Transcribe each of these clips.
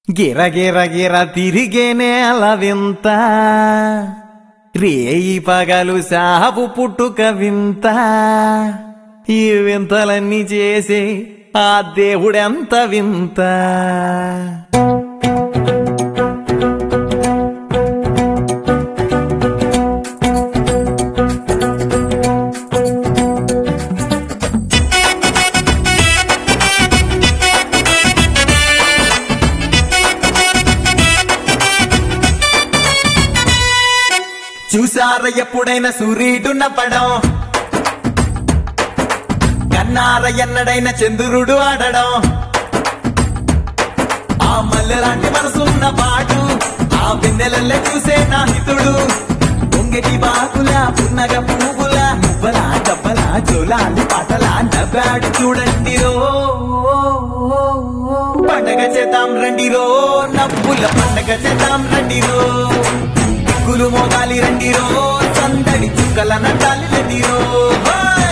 గిర గిర గిర తిరిగేనే అలా వింత రేయి పగలు సాపు పుట్టుక వింత ఈ వింతలన్నీ చేసే ఆ దేవుడెంత వింత చూసార ఎప్పుడైనా సూర్యుడు నవ్వడం కన్నార ఎన్నడైన చంద్రుడు ఆడడం ఆ మల్లెలాంటి మనసున్న పాటు ఆ బిందెలల్లే చూసే నా హితుడు పొంగటి బాకుల పున్నగ పువ్వుల మువ్వల డబ్బల జోలాలి పాటల నవ్వాడు చూడండి రో పండగ చేద్దాం రండి రో నవ్వుల పండగ చేద్దాం రండి రో దిక్కులు మోగాలి రండి రో సందడి చుక్కల నటాలి రండి రో హోయ్!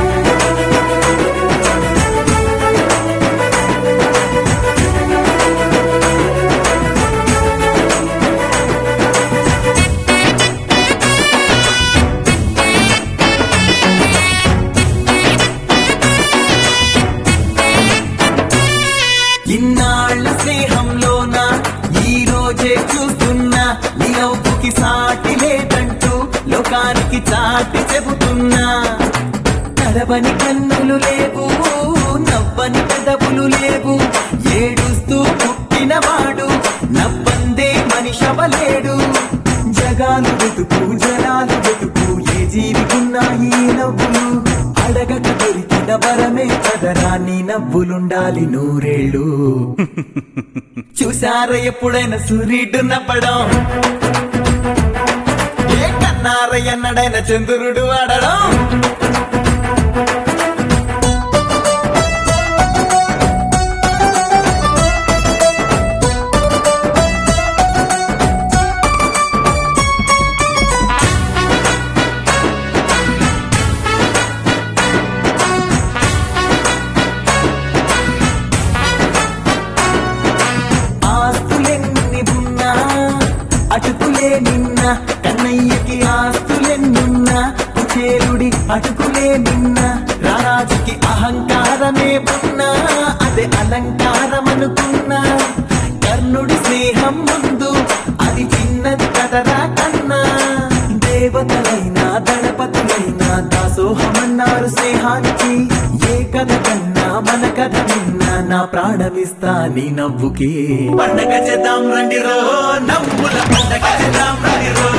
ఇన్నాళ్ల స్నేహంలోన ఈ రోజే చూస్తున్నా నీ నవ్వుకి సాటి లేదంటూ లోకానికి చాటి చెబుతున్నా కడవని కన్నులు లేవు నవ్వని పెదవులు లేవు ఏడుస్తూ పుట్టినవాడు నవ్వందే మనిషవలేడు జగాలు వెతుకు జనాలు వెతుకు ఏ జీవికున్నా ఈ నవ్వులు అడగక దొరికిన వరమే కదరా నీ నవ్వులుండాలి నూరేళ్ళు చూసారా ఎప్పుడైనా సూర్యుడు నవ్వడం ఏ కన్నార ఎన్నడైన చంద్రుడు ఆడడం ఆస్తులెన్ని ఉన్నా అటుకులే నిన్న కన్నయ్యకి ఆస్తులెన్నున్నా కుచేలుడి అటుకులే నిన్న రారాజుకి అహంకారమే ఉన్నా అదే అలంకారం అనుకున్నా కర్ణుడి స్నేహం ముందు అది చిన్నది కదరా కన్నా దేవతలైనా గణపతులైనా దాసోహమన్నారు స్నేహానికి ఏ కథ కన్నా మన కథ విన్నా నా ప్రాణమిస్తా నీ నవ్వుకి పండగ చేద్దాం రండి రో నవ్వుల పండగ చేద్దాం రండి రో